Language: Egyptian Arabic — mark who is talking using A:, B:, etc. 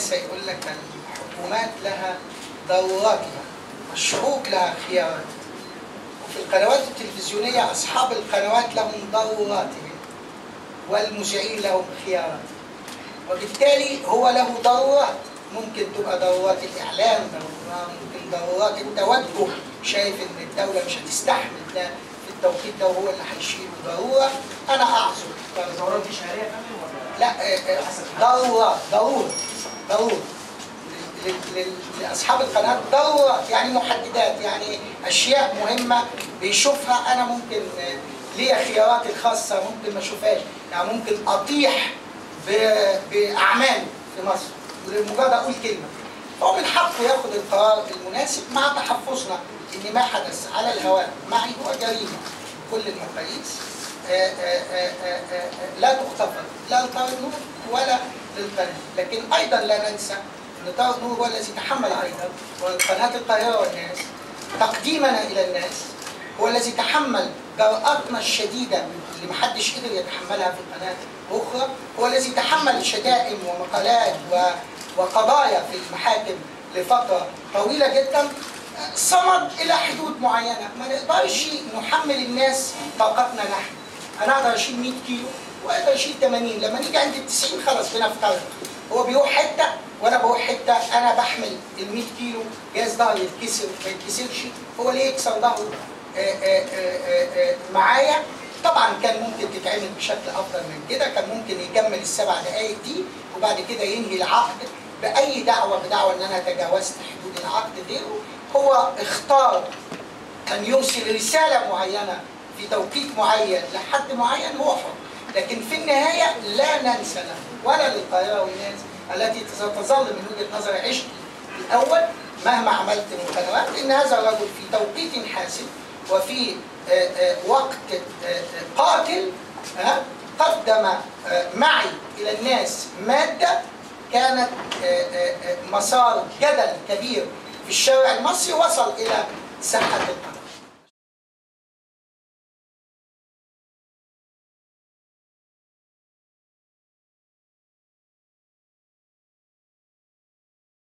A: ننسى يقول لك الحكومات لها ضروراتها الشعوب لها خيارات وفي القنوات التلفزيونية أصحاب القنوات لهم ضروراتهم والمذيعين لهم خيارات وبالتالي هو له ضرورات ممكن تبقى ضرورات الإعلام ضرورات- ممكن ضرورات التوجه شايف إن الدولة مش هتستحمل ده في التوقيت ده وهو اللي هيشيله ضرورة أنا أعذر
B: الدورات دي شهريه يا فندم ولا
A: لا آه، آه، ضرورة ضرورة ضرورة لل- لل- لأصحاب القناة ضرورات يعني محددات يعني أشياء مهمة بيشوفها أنا ممكن آه، ليا خياراتي الخاصة ممكن ما أشوفهاش يعني ممكن أطيح ب- بأعمال في مصر لمجرد أقول كلمة هو من حقه ياخد القرار المناسب مع تحفظنا ان ما حدث على الهواء معي هو جريمه كل المقاييس آه، آه، آه، آه، آه، لا تغتفر لا لطارق نور ولا للقناه لكن ايضا لا ننسى ان طارق نور هو الذي تحمل ايضا وقناه القاهره والناس تقديمنا الى الناس هو الذي تحمل جرأتنا الشديدة اللي محدش قدر يتحملها في القناة الأخرى هو الذي تحمل شتائم ومقالات و... وقضايا في المحاكم لفترة طويلة جدا صمد إلى حدود معينة ما نقدرش نحمل الناس طاقتنا نحن أنا أقدر أشيل 100 كيلو وأقدر أشيل 80 لما نيجي عند ال 90 خلاص بنفترق هو بيروح حتة وأنا بروح حتة أنا بحمل ال 100 كيلو جهاز ظهري يتكسر ما يتكسرش هو ليه يكسر ظهره آه، آه، آه، آه، معايا طبعا كان ممكن تتعمل بشكل افضل من كده كان ممكن يكمل السبع دقائق دي وبعد كده ينهي العقد باي دعوه بدعوه ان انا تجاوزت حدود العقد غيره هو اختار ان يرسل رساله معينه في توقيت معين لحد معين هو حر لكن في النهايه لا ننسى له ولا للقاهره والناس التي تظل من وجهه نظري عشق الاول مهما عملت من قنوات ان هذا الرجل في توقيت حاسم وفي آه، آه، وقت آه، آه، قاتل آه، قدم آه، معي الى الناس ماده كانت آه، آه، آه، مسار جدل كبير في الشارع المصري وصل الى ساحه القناه